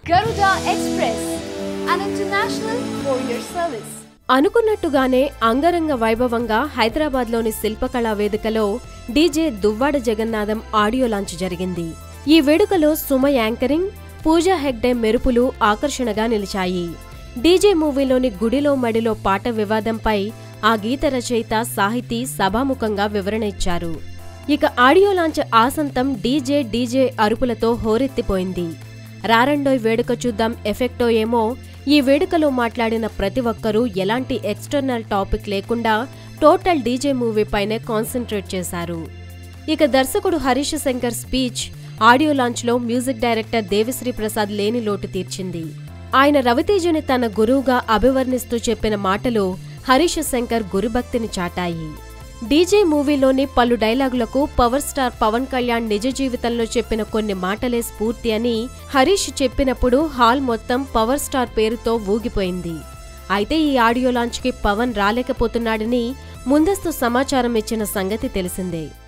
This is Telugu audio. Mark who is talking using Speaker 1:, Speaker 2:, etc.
Speaker 1: Garuda Express, an international courier service.
Speaker 2: అనుకున్నట్టుగానే అంగరంగ వైభవంగా హైదరాబాద్లోని శిల్పకళా వేదికలో DJ Duvvada Jagannadham audio launch జరిగింది ఈ వేడుకలో సుమ యాంకరింగ్ పూజా హెగ్డే మెరుపులు ఆకర్షణగా నిలిచాయి డీజే మూవీలోని గుడిలో మడిలో పాట వివాదంపై ఆ గీత రచయిత సాహితీ సభాముఖంగా వివరణ ఇచ్చారు ఇక ఆడియో లాంచ్ ఆసంతం డీజే డీజే అరుపులతో హోరెత్తిపోయింది రారండోయ్ వేడుక చూద్దాం ఎఫెక్టో ఏమో ఈ వేడుకలో మాట్లాడిన ప్రతి ఒక్కరూ ఎలాంటి ఎక్స్టర్నల్ టాపిక్ లేకుండా టోటల్ డీజే మూవీపైనే కాన్సన్ట్రేట్ చేశారు ఇక దర్శకుడు హరీష్ శంకర్ స్పీచ్ ఆడియో లాంచ్లో మ్యూజిక్ డైరెక్టర్ దేవిశ్రీ ప్రసాద్ లేని లోటు తీర్చింది ఆయన రవితేజని తన గురువుగా అభివర్ణిస్తూ చెప్పిన మాటలు హరీష్ శంకర్ గురుభక్తిని చాటాయి డీజే మూవీలోని పలు డైలాగులకు పవర్ స్టార్ పవన్ కళ్యాణ్ నిజ జీవితంలో చెప్పిన కొన్ని మాటలే స్ఫూర్తి అని హరీష్ చెప్పినప్పుడు హాల్ మొత్తం పవర్ స్టార్ పేరుతో ఊగిపోయింది అయితే ఈ ఆడియో లాంచ్కి పవన్ రాలేకపోతున్నాడని ముందస్తు సమాచారం ఇచ్చిన సంగతి తెలిసిందే